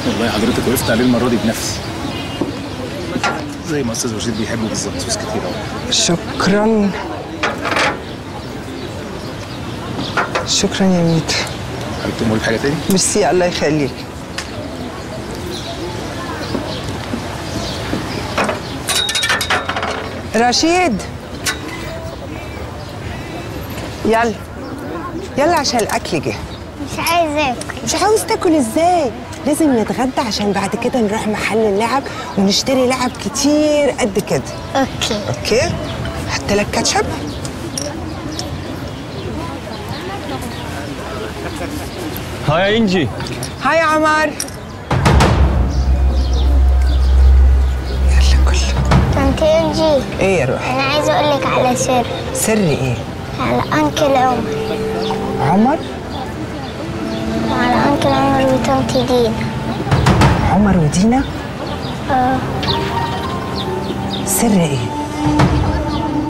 والله حضرتك وقفت عليه المره دي بنفسي زي ما استاذ رشيد بيحبه بالظبط فلوس كتير قوي شكرا شكرا يا ميت حابب تقول حاجه تاني ميرسي الله يخليك رشيد يلا يلا عشان الاكل جه مش عايزة اكل مش عاوز تاكل ازاي لازم نتغدى عشان بعد كده نروح محل اللعب ونشتري لعب كتير قد كده اوكي اوكي حط لك كاتشب هاي يا انجي هاي يا عمر يلا كل طنط انجي ايه يا روحي انا عايزة اقولك على سر سر ايه على انكل عمر عمر وعلى انكل عمر وطنط دينا عمر ودينا اه سر ايه